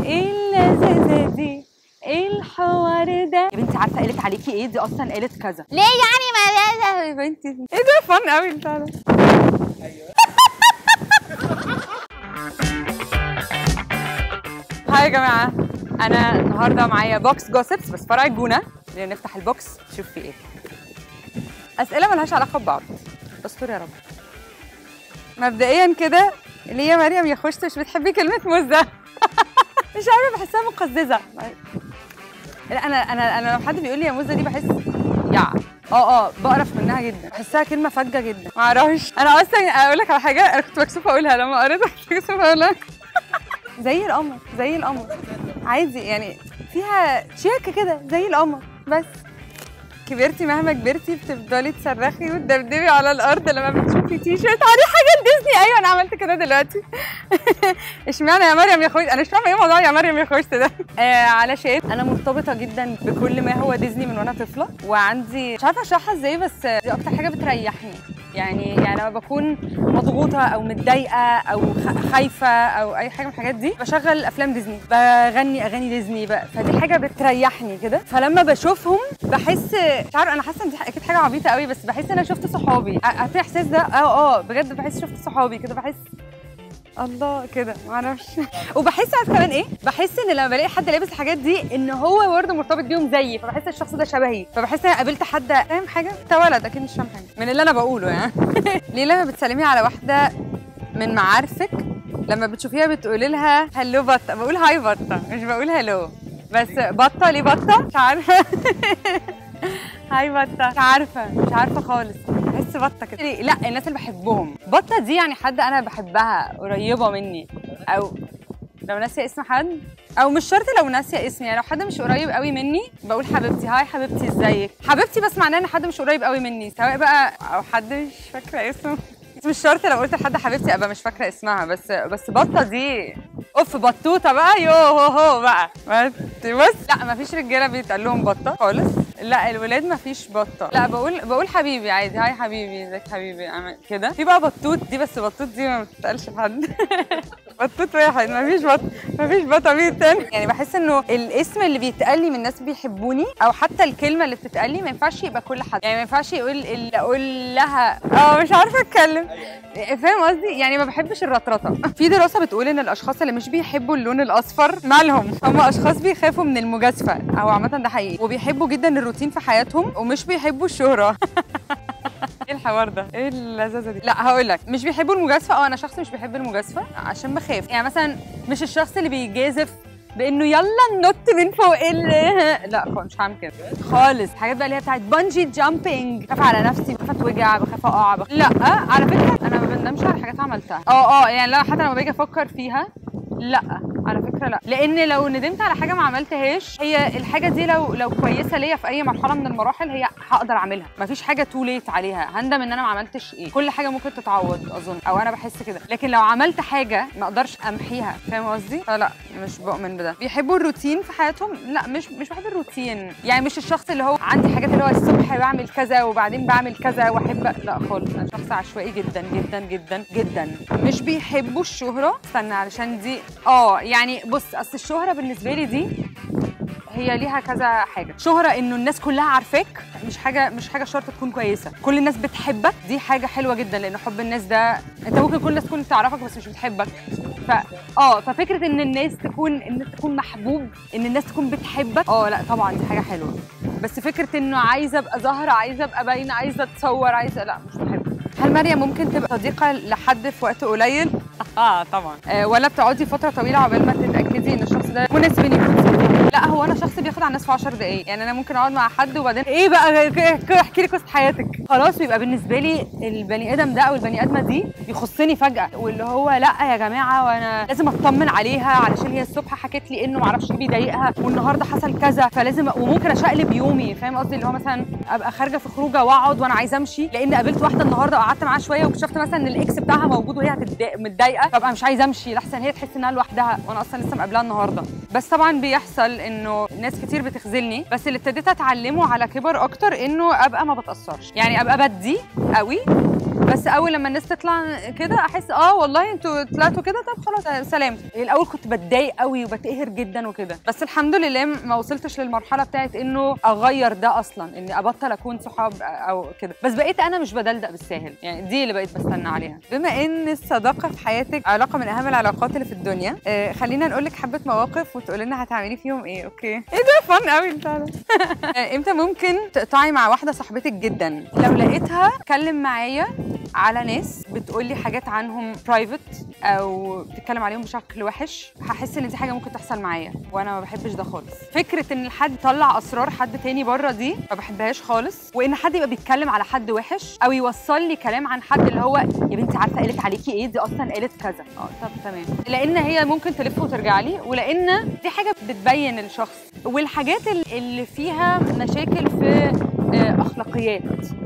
ايه اللذاذه دي ايه الحوار ده يا بنتي عارفه قالت عليكي ايه دي اصلا قالت كذا ليه يعني ما يا بنتي ايه ده فن قوي البتاع ده هاي يا جماعه انا النهارده معايا بوكس جوسبس بس فرع الجونه خلينا نفتح البوكس نشوف فيه ايه اسئله ملهاش علاقه ببعض استر يا رب مبدئيا كده ليه يا مريم يا خشت مش بتحبي كلمه مزه مش عارفه بحسها مقززه لا انا انا انا لو حد بيقول لي يا مزه دي بحس يا اه اه بقرف منها جدا بحسها كلمه فجه جدا ما اعرفش انا اصلا اقول لك على حاجه انا كنت مكسوفه اقولها لما قريتها كنت مكسوفه اقولها زي القمر زي القمر عادي يعني فيها شياكه كده زي القمر بس كبرتي مهما كبرتي بتفضلي تصرخي وتدبدبي على الارض لما بتشوفي تي شيرت عليه حاجه ديزني ايوه انا عملت كده دلوقتي اشمعنى يا مريم يا خوش انا مش فاهمه ايه موضوع يا مريم يا خوش ده آه علشان انا مرتبطه جدا بكل ما هو ديزني من وانا طفله وعندي مش عارفه اشرحها ازاي بس دي اكتر حاجه بتريحني يعني يعني لما بكون مضغوطه او متضايقه او خ- خايفه او اي حاجه من الحاجات دي بشغل افلام ديزني بغني اغاني ديزني بقى فدي حاجه بتريحني كده فلما بشوفهم بحس مش عارفه انا حاسه ان دي اكيد حاجه عبيطه قوي بس بحس ان انا شفت صحابي عارفه الاحساس ده اه اه بجد بحس شفت صحابي كده بحس الله كده معرفش وبحس عارف كمان ايه بحس ان لما بلاقي حد لابس الحاجات دي ان هو برضه مرتبط بيهم زيي فبحس الشخص ده شبهي فبحس ان انا قابلت حد فاهم حاجه انت ولد اكيد مش فاهم حاجه من اللي انا بقوله يعني ليه لما بتسلمي على واحده من معارفك لما بتشوفيها بتقولي لها هلو بطه بقول هاي بطه مش بقول هلو بس بطه ليه بطه مش عارفه هاي بطه مش عارفه مش عارفه خالص بحس بطه كده لا الناس اللي بحبهم بطه دي يعني حد انا بحبها قريبه مني او لو ناسيه اسم حد او مش شرط لو ناسيه اسمي يعني لو حد مش قريب قوي مني بقول حبيبتي هاي حبيبتي ازيك حبيبتي بس معناه ان حد مش قريب قوي مني سواء بقى او حد مش فاكره اسمه بس مش شرط لو قلت لحد حبيبتي ابقى مش فاكره اسمها بس بس بطه دي اوف بطوطه بقى يو هو هو بقى بس بص لا ما فيش رجاله بيتقال لهم بطه خالص لا الولاد ما فيش بطه لا بقول بقول حبيبي عادي هاي حبيبي ازيك حبيبي أعمل كده في بقى بطوط دي بس بطوط دي ما بتتقالش لحد بطوط واحد ما فيش بط ما فيش بطه مين تاني يعني بحس انه الاسم اللي بيتقال لي من ناس بيحبوني او حتى الكلمه اللي بتتقال لي ما ينفعش يبقى كل حد يعني ما ينفعش يقول اللي اقول لها اه مش عارفه اتكلم فاهم قصدي يعني ما بحبش الرطرطه في دراسه بتقول ان الاشخاص اللي مش بيحبوا اللون الاصفر مالهم هم اشخاص بيخافوا من المجازفه او عامه ده حقيقي وبيحبوا جدا الروتين في حياتهم ومش بيحبوا الشهره ايه الحوار ده؟ ايه اللذاذه دي؟ لا هقول لك مش بيحبوا المجازفه اه انا شخص مش بيحب المجازفه عشان بخاف يعني مثلا مش الشخص اللي بيجازف بانه يلا ننط من فوق ال لا خالص مش هعمل كده خالص حاجات بقى اللي هي بتاعت بانجي جامبينج بخاف على نفسي بخاف اتوجع بخاف اقع بخ... لا على فكره انا ما بندمش على حاجات عملتها اه اه يعني لا حتى لما باجي افكر فيها لا على فكره لا لان لو ندمت على حاجه ما عملتهاش هي الحاجه دي لو لو كويسه ليا في اي مرحله من المراحل هي هقدر اعملها مفيش حاجه تو ليت عليها هندم ان انا ما عملتش ايه كل حاجه ممكن تتعوض اظن او انا بحس كده لكن لو عملت حاجه ما اقدرش امحيها فاهم قصدي فلا مش بؤمن بده بيحبوا الروتين في حياتهم لا مش مش بحب الروتين يعني مش الشخص اللي هو عندي حاجات اللي هو الصبح بعمل كذا وبعدين بعمل كذا واحب لا خالص انا شخص عشوائي جدا جدا جدا جدا مش بيحبوا الشهره استنى علشان دي اه يعني بص اصل الشهره بالنسبه لي دي هي ليها كذا حاجه شهره انه الناس كلها عارفاك مش حاجه مش حاجه شرط تكون كويسه كل الناس بتحبك دي حاجه حلوه جدا لان حب الناس ده انت ممكن كل الناس تكون تعرفك بس مش بتحبك ف اه ففكره ان الناس تكون ان انت تكون محبوب ان الناس تكون بتحبك اه لا طبعا دي حاجه حلوه بس فكره انه عايزه ابقى ظاهره عايزه ابقى باينه عايزه اتصور عايزه لا مش بحب هل مريم ممكن تبقى صديقه لحد في وقت قليل اه طبعا آه ولا بتقعدي فتره طويله عقبال ما تتاكدي ان الشخص ده مناسب ان يكون صديق لا هو انا شخص بياخد على الناس في 10 دقائق يعني انا ممكن اقعد مع حد وبعدين ايه بقى ك- ك- احكي لي قصه حياتك خلاص بيبقى بالنسبه لي البني ادم ده او البني ادمه دي يخصني فجاه واللي هو لا يا جماعه وانا لازم اطمن عليها علشان هي الصبح حكت لي انه معرفش ايه بيضايقها والنهارده حصل كذا فلازم وممكن اشقلب يومي فاهم قصدي اللي هو مثلا ابقى خارجه في خروجه واقعد وانا عايزه امشي لان قابلت واحده النهارده وقعدت معاها شويه واكتشفت مثلا ان الاكس بتاعها موجود وهي هتتضايق متضايقه فابقى مش عايزه امشي لحسن هي تحس انها لوحدها وانا اصلا لسه مقابلاها النهارده بس طبعا بيحصل انه ناس كتير بتخذلني بس اللي ابتديت اتعلمه على كبر اكتر انه ابقى ما بتاثرش يعني ابقى بدي قوي بس اول لما الناس تطلع كده احس اه والله انتوا طلعتوا كده طب خلاص سلام الاول كنت بتضايق قوي وبتقهر جدا وكده بس الحمد لله ما وصلتش للمرحله بتاعت انه اغير ده اصلا اني ابطل اكون صحاب او كده بس بقيت انا مش بدلدق بالساهل يعني دي اللي بقيت بستنى عليها بما ان الصداقه في حياتك علاقه من اهم العلاقات اللي في الدنيا آه خلينا نقول لك حبه مواقف وتقول لنا هتعملي فيهم ايه اوكي ايه ده فن قوي البتاع ده آه، امتى ممكن تقطعي مع واحده صاحبتك جدا لو لقيتها اتكلم معايا على ناس بتقولي حاجات عنهم برايفت او بتتكلم عليهم بشكل وحش هحس ان دي حاجه ممكن تحصل معايا وانا ما بحبش ده خالص فكره ان حد يطلع اسرار حد تاني بره دي ما بحبهاش خالص وان حد يبقى بيتكلم على حد وحش او يوصل لي كلام عن حد اللي هو يا بنتي عارفه قالت عليكي ايه دي اصلا قالت كذا اه طب تمام لان هي ممكن تلف وترجع لي ولان دي حاجه بتبين الشخص والحاجات ال- اللي فيها مشاكل في آه، اخلاقيات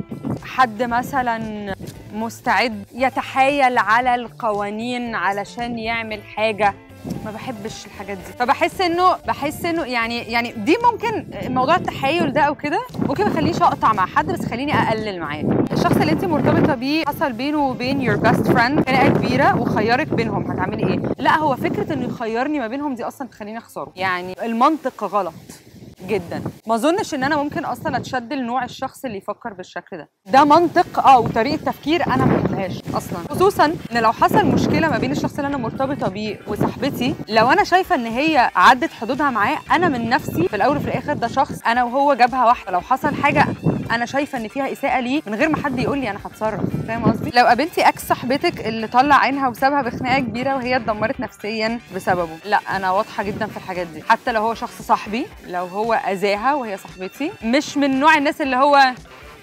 حد مثلا مستعد يتحايل على القوانين علشان يعمل حاجه ما بحبش الحاجات دي فبحس انه بحس انه يعني يعني دي ممكن موضوع التحايل ده او كده ممكن ما يخلينيش اقطع مع حد بس خليني اقلل معاه الشخص اللي انت مرتبطه بيه حصل بينه وبين your best friend خناقه كبيره وخيرك بينهم هتعملي ايه لا هو فكره انه يخيرني ما بينهم دي اصلا تخليني اخسره يعني المنطق غلط جدا ما اظنش ان انا ممكن اصلا اتشد لنوع الشخص اللي يفكر بالشكل ده ده منطق اه وطريقه تفكير انا ما بحبهاش اصلا خصوصا ان لو حصل مشكله ما بين الشخص اللي انا مرتبطه بيه وصاحبتي لو انا شايفه ان هي عدت حدودها معاه انا من نفسي في الاول وفي الاخر ده شخص انا وهو جابها واحده لو حصل حاجه انا شايفه ان فيها اساءه ليه من غير ما حد يقول لي انا هتصرف فاهم قصدي لو قابلتي اكس صاحبتك اللي طلع عينها وسابها بخناقه كبيره وهي اتدمرت نفسيا بسببه لا انا واضحه جدا في الحاجات دي حتى لو هو شخص صاحبي لو هو اذاها وهي صاحبتي مش من نوع الناس اللي هو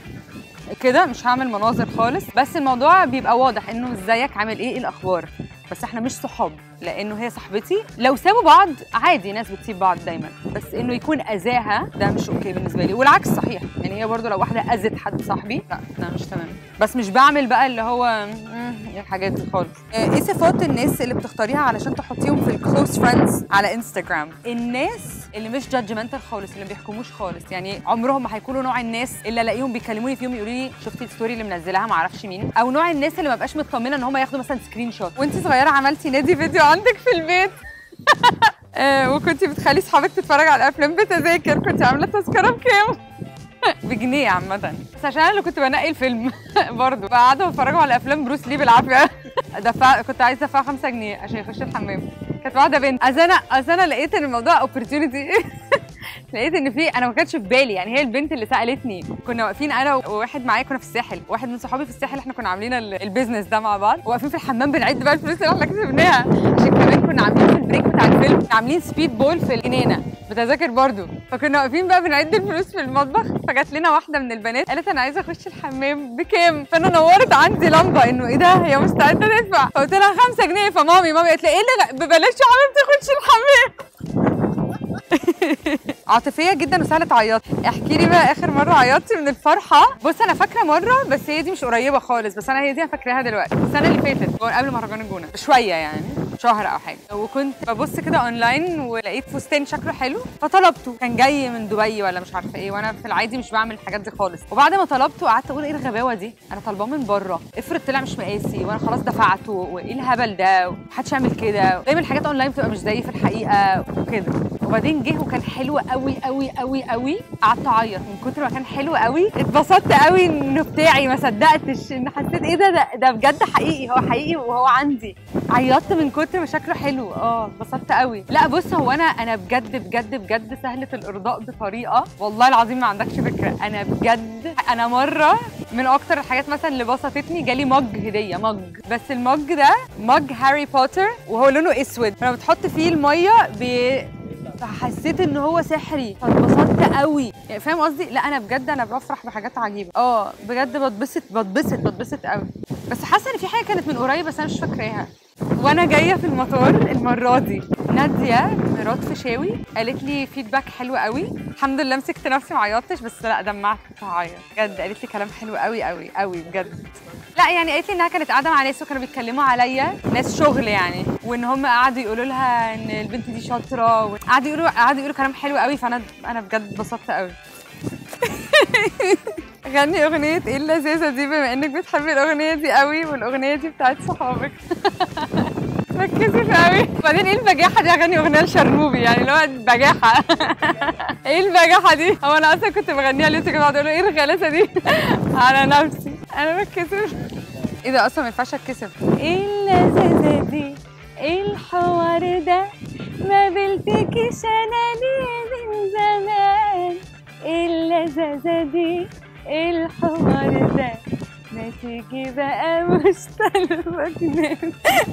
كده مش هعمل مناظر خالص بس الموضوع بيبقى واضح انه ازيك عامل ايه إيه الاخبار بس احنا مش صحاب لانه هي صاحبتي لو سابوا بعض عادي ناس بتسيب بعض دايما بس انه يكون اذاها ده مش اوكي بالنسبه لي والعكس صحيح يعني هي برضو لو واحده اذت حد صاحبي لا ده مش تمام بس مش بعمل بقى اللي هو مم، الحاجات دي خالص ايه صفات الناس اللي بتختاريها علشان تحطيهم في الكلوز فريندز على انستغرام الناس اللي مش جادجمنتال خالص اللي ما بيحكموش خالص يعني عمرهم ما هيكونوا نوع الناس اللي الاقيهم بيكلموني في يوم يقولوا لي شفتي الستوري اللي منزلاها ما اعرفش مين او نوع الناس اللي ما بقاش مطمنه ان هم ياخدوا مثلا سكرين شوت وانت صغيره عملتي نادي فيديو عندك في البيت آه، وكنتي بتخلي صحابك تتفرج على الافلام بتذاكر كنت عامله تذكره بكام بجنيه عامة بس عشان انا اللي كنت بنقي الفيلم برضه بقعدوا بيتفرجوا على افلام بروس لي بالعافية دفع كنت عايزة ادفع 5 جنيه عشان يخش الحمام كانت واحدة بنت اصل انا اصل انا لقيت ان الموضوع اوبورتيونيتي لقيت ان في انا ما كانتش في بالي يعني هي البنت اللي سالتني كنا واقفين انا وواحد معايا كنا في الساحل واحد من صحابي في الساحل احنا كنا عاملين ال- البيزنس ده مع بعض واقفين في الحمام بنعد بقى الفلوس اللي احنا كسبناها عشان كمان كنا عاملين في البريك بتاع الفيلم كنا عاملين سبيد بول في الجنينه بتذاكر برضو فكنا واقفين بقى بنعد الفلوس في المطبخ فجات لنا واحده من البنات قالت انا عايزه اخش الحمام بكام فانا نورت عندي لمبه انه ايه ده هي مستعده تدفع فقلت لها 5 جنيه فمامي مامي قالت لي ايه اللي ببلاش يا حبيبتي خشي الحمام عاطفيه جدا وسهله تعيط احكي لي بقى اخر مره عيطتي من الفرحه بص انا فاكره مره بس هي دي مش قريبه خالص بس انا هي دي انا فاكراها دلوقتي السنه اللي فاتت قبل مهرجان الجونه بشويه يعني شهر او حاجه وكنت ببص كده اونلاين ولقيت فستان شكله حلو فطلبته كان جاي من دبي ولا مش عارفه ايه وانا في العادي مش بعمل الحاجات دي خالص وبعد ما طلبته قعدت اقول ايه الغباوه دي انا طالباه من بره افرض طلع مش مقاسي وانا خلاص دفعته وايه الهبل ده محدش يعمل كده دايما الحاجات اونلاين بتبقى مش زي في الحقيقه وكده وبعدين جه وكان حلو قوي قوي قوي قوي قعدت اعيط من كتر ما كان حلو قوي اتبسطت قوي انه بتاعي ما صدقتش ان حسيت ايه ده ده, ده بجد حقيقي هو حقيقي وهو عندي عيطت من كتر ما شكله حلو اه اتبسطت قوي لا بص هو انا انا بجد بجد بجد سهله الارضاء بطريقه والله العظيم ما عندكش فكره انا بجد انا مره من اكتر الحاجات مثلا اللي بسطتني جالي مج هديه مج بس المج ده مج هاري بوتر وهو لونه اسود لما بتحط فيه الميه بي فحسيت ان هو سحري فاتبسطت قوي يعني فاهم قصدي لا انا بجد انا بفرح بحاجات عجيبه اه بجد بتبسط بتبسط بتبسط قوي بس حاسه ان في حاجه كانت من قريب بس انا مش فاكراها وانا جايه في المطار المره دي ناديه مرات فشاوي قالت لي فيدباك حلو قوي الحمد لله مسكت نفسي ما عيطتش بس لا دمعت كنت هعيط بجد قالت لي كلام حلو قوي قوي قوي بجد لا يعني قالت لي انها كانت قاعده مع ناس وكانوا بيتكلموا عليا ناس شغل يعني وان هم قعدوا يقولوا لها ان البنت دي شاطره وقعدوا يقولوا قعدوا يقولوا كلام حلو قوي فانا انا بجد اتبسطت قوي غني اغنيه ايه اللذيذه دي بما انك بتحبي الاغنيه دي قوي والاغنيه دي بتاعت صحابك بتكسف قوي بعدين ايه البجاحه دي اغني اغنيه لشرنوبي يعني اللي هو بجاحه ايه البجاحه دي هو انا اصلا كنت بغنيها لسه كده بقعد اقول له ايه الغلاسه دي على نفسي انا بتكسف ايه ده اصلا ما ينفعش اتكسف ايه اللذيذه دي ايه الحوار ده ما قابلتكش انا ليه من زمان ايه اللذاذه دي ايه الحوار ده ما تيجي بقى مش طالبك نام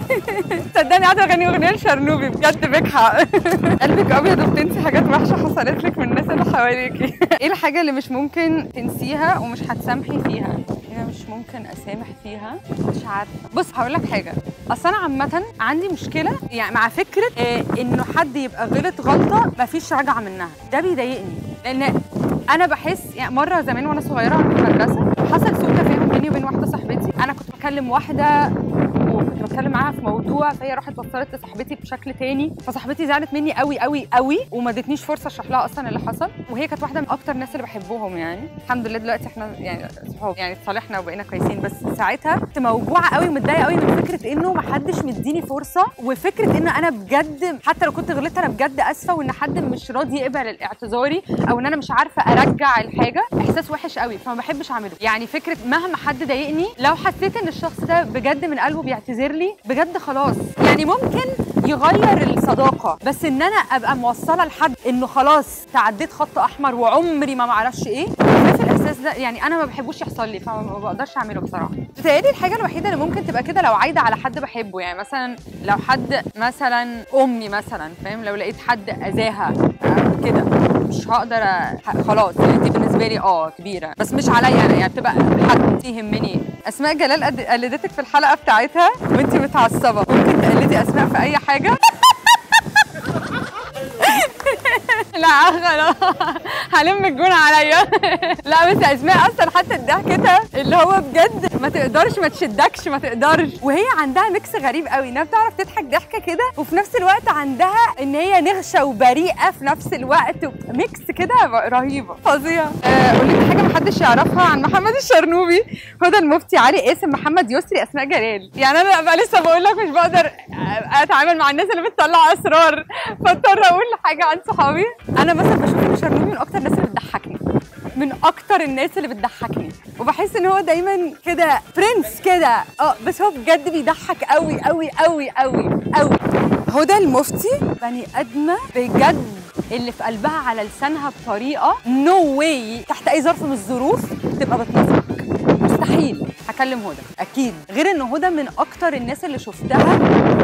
صدقني قاعده اغني اغنيه لشرنوبي بجد بجحة قلبك ابيض وبتنسي حاجات وحشه حصلت لك من الناس اللي حواليكي ايه الحاجه اللي مش ممكن تنسيها ومش هتسامحي فيها هي مش ممكن اسامح فيها مش عارفه بص هقول لك حاجه اصل انا عامه عندي مشكله يعني مع فكره آه انه حد يبقى غلط غلطه مفيش رجعه منها ده بيضايقني لان انا بحس يعني مره زمان وانا صغيره في المدرسه حصل سوء تفاهم بيني وبين واحده صاحبتي انا كنت بكلم واحده وكنت بتكلم معاها في موضوع فهي راحت وصلت لصاحبتي بشكل تاني فصاحبتي زعلت مني قوي قوي قوي وما ادتنيش فرصه اشرح لها اصلا اللي حصل وهي كانت واحده من اكتر الناس اللي بحبهم يعني الحمد لله دلوقتي احنا يعني صحاب يعني اتصالحنا وبقينا كويسين بس ساعتها كنت موجوعه قوي ومتضايقه قوي من فكره انه ما حدش مديني فرصه وفكره ان انا بجد حتى لو كنت غلطت انا بجد اسفه وان حد مش راضي يقبل اعتذاري او ان انا مش عارفه ارجع الحاجه احساس وحش قوي فما بحبش اعمله يعني فكره مهما حد ضايقني لو حسيت ان الشخص ده بجد من قلبه بيعتذر لي بجد خلاص يعني ممكن يغير الصداقه بس ان انا ابقى موصله لحد انه خلاص تعديت خط احمر وعمري ما معرفش ايه بس الاحساس ده يعني انا ما بحبوش يحصل لي فما بقدرش اعمله بصراحه بتهيألي الحاجه الوحيده اللي ممكن تبقى كده لو عايده على حد بحبه يعني مثلا لو حد مثلا امي مثلا فاهم لو لقيت حد اذاها آه، كده مش هقدر أ- خلاص يعني دي بالنسبه لي اه كبيره بس مش عليا انا يعني بتبقى حد يهمني اسماء جلال قد- قلدتك في الحلقه بتاعتها وانت متعصبه ممكن تقلدي اسماء في اي حاجه لا خلاص هلم الجون عليا لا بس اسماء اصلا حتى ضحكتها اللي هو بجد ما تقدرش ما تشدكش ما تقدرش وهي عندها ميكس غريب قوي انها بتعرف تضحك ضحكه كده وفي نفس الوقت عندها ان هي نغشه وبريئه في نفس الوقت ميكس كده رهيبه فظيعه آه، قولي لي حاجه ما حدش يعرفها عن محمد الشرنوبي هدى المفتي علي قاسم محمد يسري اسماء جلال يعني انا بقى لسه بقول لك مش بقدر اتعامل مع الناس اللي بتطلع اسرار فاضطر اقول حاجه عن صحابي انا مثلا بشوف ان شرنوبي من اكتر الناس اللي بتضحكني من اكتر الناس اللي بتضحكني وبحس ان هو دايما كده برنس كده اه بس هو بجد بيضحك قوي قوي قوي قوي قوي هدى المفتي بني ادمه بجد اللي في قلبها على لسانها بطريقه نو no واي تحت اي ظرف من الظروف تبقى بتنافقك مستحيل هكلم هدى اكيد غير ان هدى من اكتر الناس اللي شفتها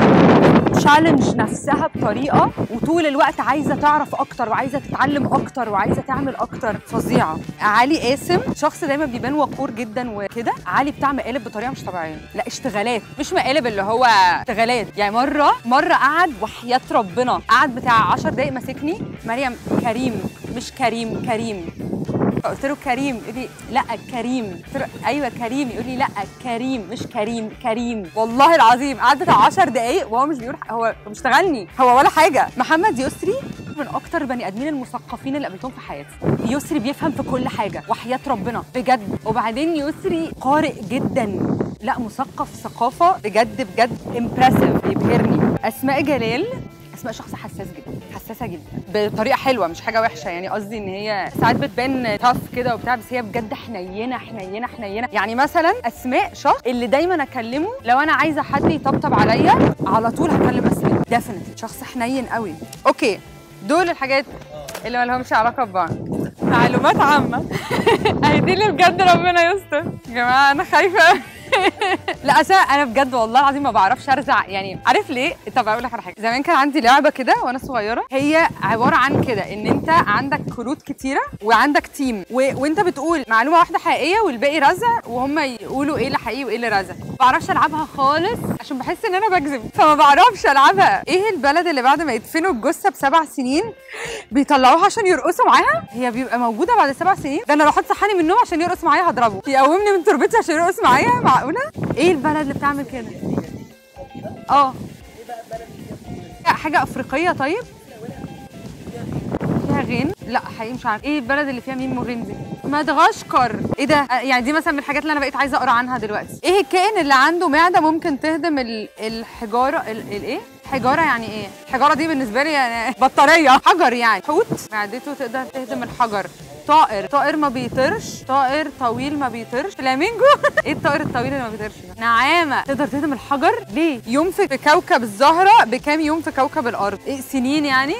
تشالنج نفسها بطريقه وطول الوقت عايزه تعرف اكتر وعايزه تتعلم اكتر وعايزه تعمل اكتر فظيعه علي قاسم شخص دايما بيبان وقور جدا وكده علي بتاع مقالب بطريقه مش طبيعيه لا اشتغالات مش مقالب اللي هو اشتغالات يعني مره مره قعد وحياه ربنا قعد بتاع 10 دقايق ماسكني مريم كريم مش كريم كريم قلت له كريم يقول لي لا كريم قلت له ايوه كريم يقول لي لا كريم مش كريم كريم والله العظيم قعد بتاع 10 دقايق وهو مش بيقول هو مشتغلني هو ولا حاجه محمد يسري من اكتر بني ادمين المثقفين اللي قابلتهم في حياتي يسري بيفهم في كل حاجه وحياه ربنا بجد وبعدين يسري قارئ جدا لا مثقف ثقافه بجد بجد امبرسيف يبهرني اسماء جلال اسماء شخص حساس جدا حساسه جدا بطريقه حلوه مش حاجه وحشه يعني قصدي ان هي ساعات بتبان تاف كده وبتاع بس هي بجد حنينه حنينه حنينه يعني مثلا اسماء شخص اللي دايما اكلمه لو انا عايزه حد يطبطب عليا على طول هكلم اسماء ديفنتلي شخص حنين قوي اوكي دول الحاجات اللي ما لهمش علاقه ببعض معلومات عامه اهي دي اللي بجد ربنا يستر يا جماعه انا خايفه لا اصل انا بجد والله العظيم ما بعرفش ارزع يعني عارف ليه طب اقول لك على حاجه زمان كان عندي لعبه كده وانا صغيره هي عباره عن كده ان انت عندك كروت كتيره وعندك تيم و... وانت بتقول معلومه واحده حقيقيه والباقي رزع وهم يقولوا ايه اللي حقيقي وايه اللي رزع ما بعرفش العبها خالص عشان بحس ان انا بكذب فما بعرفش العبها ايه البلد اللي بعد ما يدفنوا الجثه بسبع سنين بيطلعوها عشان يرقصوا معاها هي بيبقى موجوده بعد سبع سنين ده انا لو حد صحاني من النوم عشان يرقص معايا هضربه يقومني من تربتي عشان يرقص معايا معقوله ايه البلد اللي بتعمل كده اه حاجه افريقيه طيب فيها غين لا حقيقي مش عارف ايه البلد اللي فيها ميم مغين دي مدغشقر ايه ده آه، يعني دي مثلا من الحاجات اللي انا بقيت عايزه اقرا عنها دلوقتي ايه الكائن اللي عنده معده ممكن تهضم ال- الحجاره ال- الايه حجاره يعني ايه الحجاره دي بالنسبه لي يعني بطاريه حجر يعني حوت معدته تقدر تهضم الحجر طائر طائر ما بيطيرش طائر طويل ما بيطيرش فلامينجو ايه الطائر الطويل اللي ما بيطيرش ده نعامه تقدر تهضم الحجر ليه يوم في كوكب الزهره بكام يوم في كوكب الارض ايه سنين يعني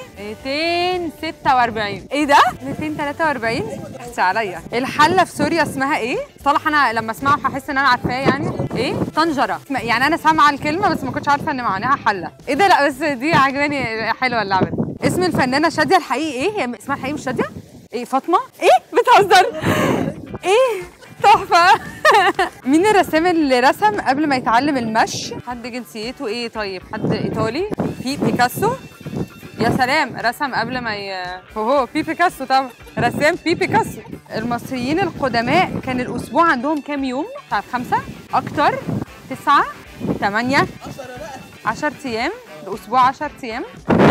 246 ايه ده 243 احسي عليا الحله في سوريا اسمها ايه صلاح انا لما اسمعه هحس ان انا عارفاه يعني ايه طنجره اسم- يعني انا سامعه الكلمه بس ما كنتش عارفه ان معناها حله ايه ده لا بس دي عجباني حلوه اللعبه دي. اسم الفنانه شاديه الحقيقي ايه هي اسمها الحقيقي مش شاديه ايه فاطمه ايه بتهزر ايه تحفه مين الرسام اللي رسم قبل ما يتعلم المشي حد جنسيته ايه طيب حد ايطالي في بيكاسو يا سلام رسم قبل ما ي... هو في بيكاسو طبعا رسام في بيكاسو المصريين القدماء كان الاسبوع عندهم كام يوم بتاع خمسة اكتر تسعة ثمانية عشر ايام الاسبوع عشر ايام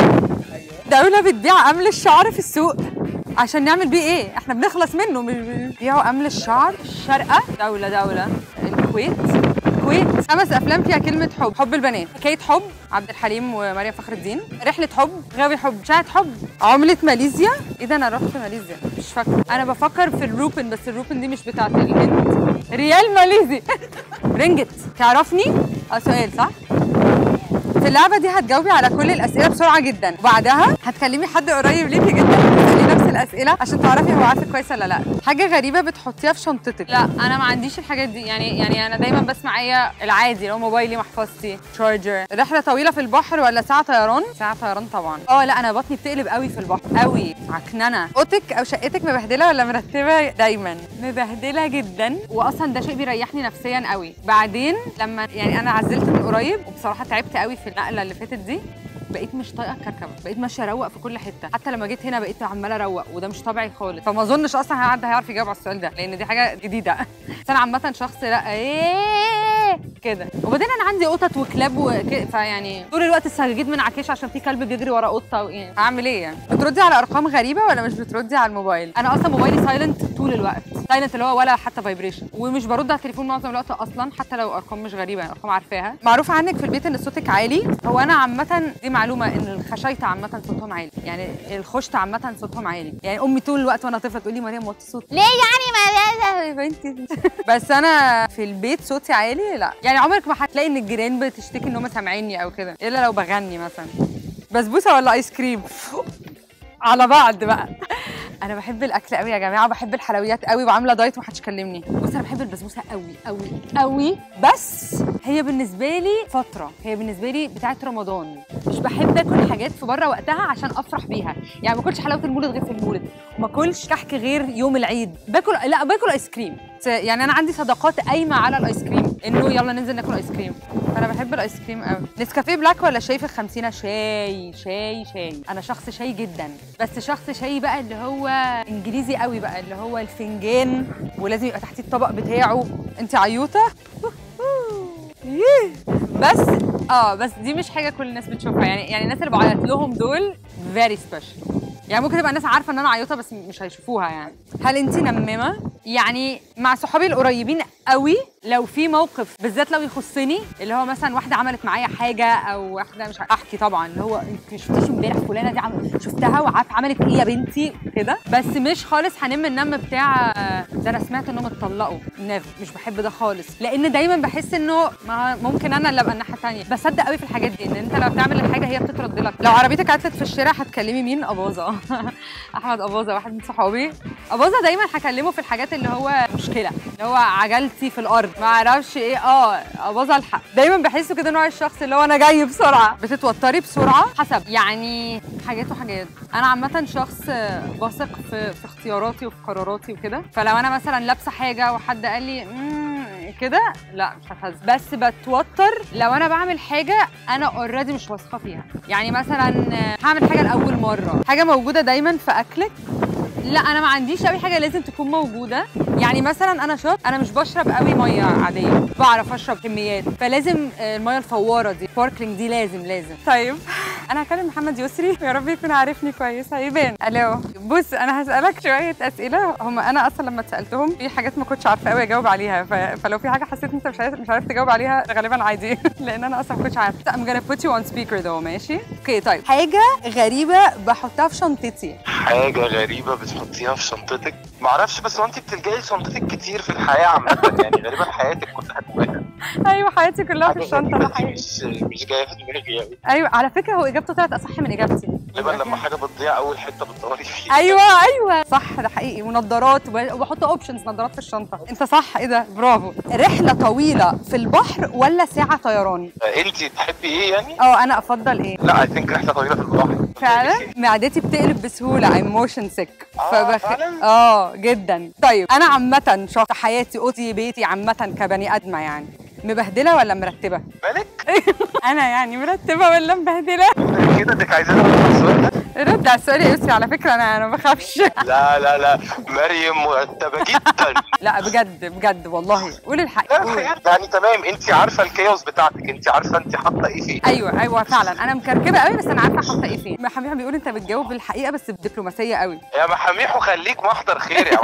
دولة بتبيع أمل الشعر في السوق عشان نعمل بيه ايه؟ احنا بنخلص منه مش بيبيعوا أمل الشعر الشارقة دولة دولة الكويت الكويت خمس أفلام فيها كلمة حب حب البنات حكاية حب عبد الحليم ومريم فخر الدين رحلة حب غاوي حب شاهد حب عملة ماليزيا ايه ده انا رحت ماليزيا مش فاكرة انا بفكر في الروبن بس الروبن دي مش بتاعت الهند ريال ماليزي رنجت تعرفني؟ اه سؤال صح؟ في اللعبة دي هتجاوبي على كل الأسئلة بسرعة جدا وبعدها هتكلمي حد قريب ليكي جدا تسألي نفس الأسئلة عشان تعرفي هو عارفك كويس ولا لا حاجة غريبة بتحطيها في شنطتك لا أنا ما عنديش الحاجات دي يعني يعني أنا دايما بس معايا العادي لو موبايلي محفظتي شارجر رحلة طويلة في البحر ولا ساعة طيران ساعة طيران طبعا اه لا أنا بطني بتقلب قوي في البحر قوي عكننة اوضتك أو شقتك مبهدلة ولا مرتبة دايما مبهدلة جدا وأصلا ده شيء بيريحني نفسيا قوي بعدين لما يعني أنا عزلت من قريب وبصراحة تعبت قوي في النقلة اللي فاتت دي بقيت مش طايقه الكركبه بقيت ماشيه اروق في كل حته حتى لما جيت هنا بقيت عماله اروق وده مش طبيعي خالص فما اظنش اصلا حد هيعرف يجاوب على السؤال ده لان دي حاجه جديده بس انا عامه شخص لا ايه كده وبعدين انا عندي قطط وكلاب وكده فيعني طول الوقت استجيت من عكيش عشان في كلب بيجري ورا قطه وإيه. هعمل ايه يعني بتردي على ارقام غريبه ولا مش بتردي على الموبايل انا اصلا موبايلي سايلنت طول الوقت سايلنت اللي هو ولا حتى فايبريشن ومش برد على التليفون معظم الوقت اصلا حتى لو ارقام مش غريبه يعني ارقام عارفاها معروف عنك في البيت ان صوتك عالي هو انا عامه دي معلومه ان الخشايطه عامه صوتهم عالي يعني الخشت عامه صوتهم عالي يعني امي طول الوقت وانا طفله تقول لي مريم وطي صوت ليه يعني ما يا بنتي بس انا في البيت صوتي عالي لا يعني عمرك ما هتلاقي ان الجيران بتشتكي ان هم سامعيني او كده الا لو بغني مثلا بسبوسه ولا ايس كريم على بعض بقى انا بحب الاكل قوي يا جماعه بحب الحلويات قوي وعامله دايت ومحدش كلمني بص انا بحب البسبوسه قوي قوي قوي بس هي بالنسبه لي فتره هي بالنسبه لي بتاعه رمضان مش بحب اكل حاجات في بره وقتها عشان افرح بيها يعني ما اكلش حلاوه المولد غير في المولد وما اكلش كحك غير يوم العيد باكل لا باكل ايس كريم يعني انا عندي صداقات قايمه على الايس كريم انه يلا ننزل ناكل ايس كريم فانا بحب الايس كريم قوي نسكافيه بلاك ولا شاي في الخمسينه شاي شاي شاي انا شخص شاي جدا بس شخص شاي بقى اللي هو انجليزي قوي بقى اللي هو الفنجان ولازم يبقى تحتيه الطبق بتاعه انت عيوطه إيه. بس اه بس دي مش حاجه كل الناس بتشوفها يعني يعني الناس اللي بعيط لهم دول فيري سبيشال يعني ممكن تبقى الناس عارفه ان انا عيوطه بس مش هيشوفوها يعني هل انت نمامه يعني مع صحابي القريبين قوي لو في موقف بالذات لو يخصني اللي هو مثلا واحده عملت معايا حاجه او واحده مش عارفة- احكي طبعا اللي هو انت مش شفتيش امبارح فلانه دي عم... شفتها وعارفه عملت ايه يا بنتي كده بس مش خالص هنم النم بتاع آه، ده انا سمعت انهم اتطلقوا نيفر مش بحب ده خالص لان دايما بحس انه ما ممكن انا اللي ابقى الناحيه الثانيه بصدق قوي في الحاجات دي ان انت لو بتعمل الحاجه هي بتترد لك لو عربيتك عطلت في الشارع هتكلمي مين اباظه احمد اباظه واحد من صحابي اباظه دايما هكلمه في الحاجات اللي هو مشكله اللي هو عجلتي في الارض ما اعرفش ايه اه اباظه الحق دايما بحسه كده نوع الشخص اللي هو انا جاي بسرعه بتتوتري بسرعه حسب يعني حاجات وحاجات انا عامه شخص بثق في في اختياراتي وفي قراراتي وكده فلو انا مثلا لابسه حاجه وحد قال لي "مم، كده لا مش هتهز بس بتوتر لو انا بعمل حاجه انا اوريدي مش واثقه فيها يعني مثلا هعمل حاجه لاول مره حاجه موجوده دايما في اكلك لا انا ما عنديش قوي حاجه لازم تكون موجوده يعني مثلا انا شوت انا مش بشرب قوي ميه عاديه بعرف اشرب كميات فلازم آه، الميه الفواره دي سباركلينج دي لازم لازم طيب انا هكلم محمد يسري يا رب يكون عارفني كويس هيبان الو بص انا هسالك شويه اسئله هم انا اصلا لما اتسالتهم في حاجات ما كنتش عارفه قوي اجاوب عليها ف... فلو في حاجه حسيت انت مش عارف مش عارف تجاوب عليها غالبا عادي لان انا اصلا ما كنتش عارفه I'm gonna put you on speaker though ماشي اوكي طيب حاجه غريبه بحطها في شنطتي حاجة غريبة بتحطيها في شنطتك معرفش بس هو انت بتلجئي لشنطتك كتير في الحياة عامة يعني غالبا حياتك كلها جواها ايوه حياتي كلها في حاجة الشنطه ده غريبة دي حقيقي مش مش جاية في دماغي قوي ايوه على فكره هو اجابته طلعت اصح من اجابتي غالبا لما حاجة بتضيع أول حتة بتدوري فيها ايوه ايوه صح ده حقيقي ونضارات وب- وبحط اوبشنز نضارات في الشنطه انت صح ايه ده برافو رحله طويله في البحر ولا ساعه طيران انت تحبي ايه يعني؟ اه انا افضل ايه لا اي ثينك رحلة طويلة في البحر فعلا معدتي بتقلب بسهوله I'm motion sick آه، فعلاً؟ اه جدا طيب انا عامه شخص حياتي اوضتي بيتي عامه كبني ادمه يعني مبهدله ولا مرتبه مالك؟ انا يعني مرتبه ولا مبهدله كده انك عايزانا نرد السؤال ده؟ رد على السؤال يا يوسف على فكره انا انا ما بخافش لا لا لا مريم مرتبة جدا لا بجد بجد والله قول الحق لا قول. الحقيقة يعني تمام انت عارفة الكيوس بتاعتك انت عارفة انت حاطة ايه فيه ايوه ايوه فعلا انا مكركبه قوي بس انا عارفه حاطه ايه فين حبيبي بيقول انت بتجاوب بالحقيقه بس بدبلوماسيه قوي يا محاميحو خليك محضر خير يا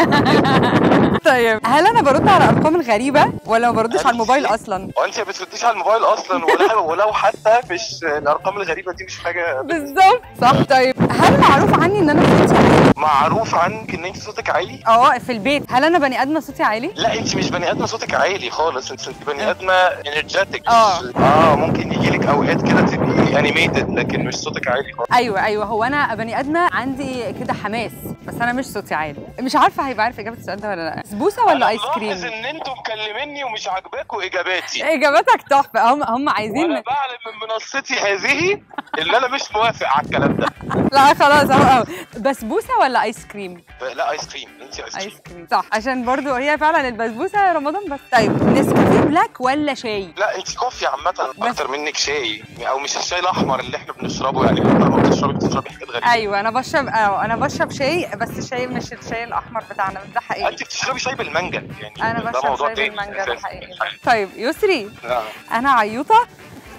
عم طيب هل انا برد على الارقام الغريبه ولا ما بردش على الموبايل اصلا وانت ما بترديش على الموبايل اصلا ولا ولو حتى مش الارقام الغريبه دي مش حاجه بالظبط صح طيب هل معروف عني ان انا صوتي عالي معروف عنك ان انت صوتك عالي اه في البيت هل انا بني ادمه صوتي عالي لا انت مش بني ادمه صوتك عالي خالص انت انت بني ادمه انرجيتك اه. اه ممكن يجي لك اوقات كده تبقي انيميتد لكن مش صوتك عالي خالص ايوه ايوه هو انا بني ادمه عندي كده حماس بس انا مش صوتي عالي مش عارفه هيبقى عارف اجابه السؤال ده ولا لا سبوسه ولا أنا ايس ملاحظ كريم ان انتوا مكلميني ومش عاجباكوا اجاباتي اجابتك تحفه هم هم عايزين وانا بعلم من منصتي هذه ان انا مش موافق على الكلام ده لا خلاص اهو اهو بسبوسه ولا ايس كريم لا ايس كريم انت ايس ايس كريم كريم صح عشان برضو هي فعلا البسبوسه رمضان بس طيب نسكافيه بلاك ولا شاي لا انت كوفي عامة اكتر منك شاي او مش الشاي الاحمر اللي احنا بنشربه يعني اكتر ما بتشربي بتشربي حاجات غريبة ايوه انا بشرب اه انا بشرب شاي بس الشاي مش الشاي الاحمر بتاعنا ده حقيقي انت بتشربي شاي بالمانجا يعني انا ده بشرب موضوع شاي تاني بالمانجا ده أساساً. حقيقي طيب يسري لا. انا عيوطه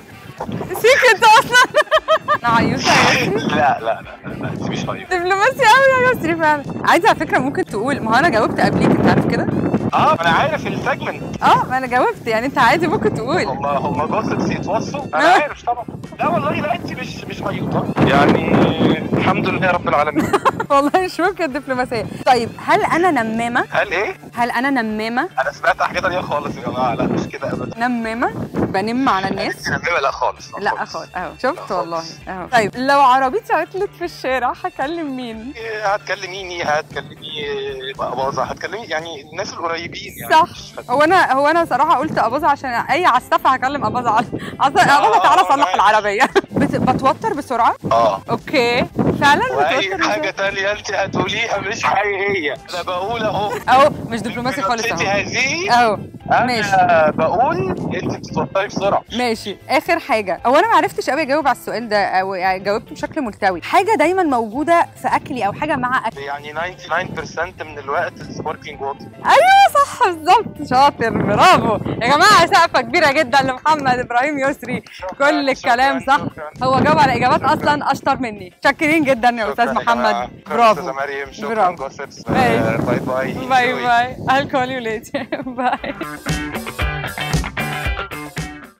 سيكت اصلا انا عيوطه يا يسري لا لا لا لا, لا. انت مش طيب دبلوماسي قوي يا يسري فعلا عايزه على فكره ممكن تقول ما هو انا جاوبت قبليك انت عارف كده اه انا عارف السيجمنت اه ما انا جاوبت يعني انت عادي ممكن تقول هم هم جوسبس يتوصوا انا آه. عارف طبعا لا والله لا انت مش مش ميوطه يعني الحمد لله رب العالمين والله مش ممكن دبلوماسيه طيب هل انا نمامه هل ايه؟ هل انا نمامه انا سمعت حاجه تانيه خالص يا جماعه لا مش كده ابدا نمامه بنم على الناس انت نمامه لا خالص لا خالص اهو لا شفت خالص. والله اهو طيب لو عربيتي عطلت في الشارع هكلم مين إيه، هتكلميني هتكلمي اباظه هتكلمي يعني الناس القريبين يعني صح مش هت- هو انا هو انا صراحه قلت اباظه عشان اي عسافه هكلم اباظه على عس- اباظه تعالى آه، صلح آه. العربيه بت... بتوتر بسرعه اه اوكي فعلا واي بتوتر حاجه بسرعة. تانية انت هتقوليها مش حقيقيه انا بقول اهو اهو مش دبلوماسي خالص منصتي اهو هذه اهو ماشي انا بقول انت بتتوتري بسرعه ماشي اخر حاجه هو انا ما عرفتش قوي اجاوب على السؤال ده او يعني جاوبته بشكل ملتوي حاجه دايما موجوده في اكلي او حاجه مع اكلي يعني 99% من الوقت سباركلينج ووتر ايوه صح بالظبط شاطر برافو يا جماعه سقفه كبيره جدا لمحمد ابراهيم يسري كل الكلام صح هو جاوب على اجابات اصلا اشطر مني شاكرين جدا يا استاذ محمد برافو استاذه مريم شكرا برافو. جوسبس ماشي. باي باي باي باي I'll call you later باي